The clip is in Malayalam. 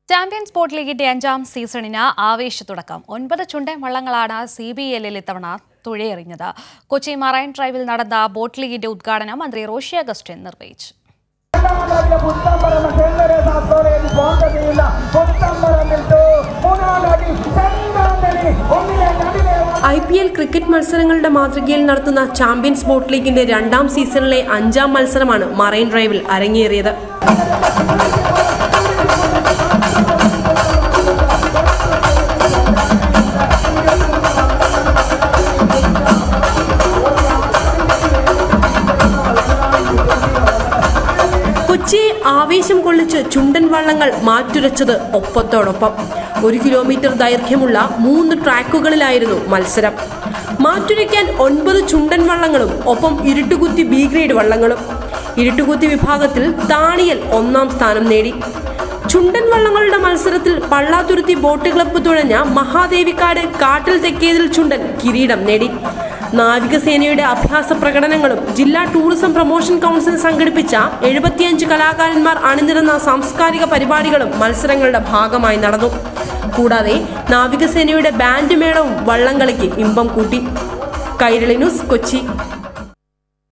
ചാമ്പ്യൻസ് ബോട്ട് ലീഗിന്റെ അഞ്ചാം സീസണിന് ആവേശത്തുടക്കം ഒൻപത് ചുണ്ടൻ വള്ളങ്ങളാണ് സി ബി എല്ലിൽ ഇത്തവണ തുഴയെറിഞ്ഞത് കൊച്ചി മറൈൻ ഡ്രൈവിൽ നടന്ന ബോട്ട് ലീഗിന്റെ ഉദ്ഘാടനം മന്ത്രി റോഷി അഗസ്റ്റിൻ നിർവഹിച്ചു രണ്ടാമതായി പുത്തമ്പറം സെല്ലറെ സാത്തോറയിൽ പോകതയില്ല പുത്തമ്പറം വിട്ടു മൂന്നാമതായി സെന്താന്തലി ഒന്നിലെ നടുവേ ഐ പി എൽ ക്രിക്കറ്റ് മത്സരങ്ങളുടെ മാതൃകയിൽ നടത്തുന്ന ചാമ്പ്യൻസ് ബോട്ട് ലീഗിന്റെ രണ്ടാം സീസണിലെ അഞ്ചാം മത്സരമാണ് മറൈൻ ഡ്രൈവിൽ അരങ്ങേറിയത് കൊച്ചിയെ ആവേശം കൊള്ളിച്ച് ചുണ്ടൻ വള്ളങ്ങൾ മാറ്റുരച്ചത് ഒപ്പത്തോടൊപ്പം ഒരു കിലോമീറ്റർ ദൈർഘ്യമുള്ള മൂന്ന് ട്രാക്കുകളിലായിരുന്നു മത്സരം മാറ്റുരയ്ക്കാൻ ഒൻപത് ചുണ്ടൻ വള്ളങ്ങളും ഒപ്പം ഇരുട്ടുകുത്തി ബി ഗ്രേഡ് വള്ളങ്ങളും ഇരുട്ടുകുത്തി വിഭാഗത്തിൽ താണിയൽ ഒന്നാം സ്ഥാനം നേടി ചുണ്ടൻ വള്ളങ്ങളുടെ മത്സരത്തിൽ പള്ളാത്തുരുത്തി ബോട്ട് ക്ലബ്ബ് തുഴഞ്ഞ മഹാദേവിക്കാട് കാട്ടിൽ തെക്കേതിൽ ചുണ്ടൻ കിരീടം നേടി നാവികസേനയുടെ അഭ്യാസ പ്രകടനങ്ങളും ജില്ലാ ടൂറിസം പ്രൊമോഷൻ കൗൺസിൽ സംഘടിപ്പിച്ച എഴുപത്തിയഞ്ച് കലാകാരന്മാർ അണിനിരന്ന സാംസ്കാരിക പരിപാടികളും മത്സരങ്ങളുടെ ഭാഗമായി നടന്നു കൂടാതെ നാവികസേനയുടെ ബാൻഡ് മേളവും വള്ളംകളിക്ക് ഇമ്പം കൂട്ടി കൈരളി ന്യൂസ് കൊച്ചി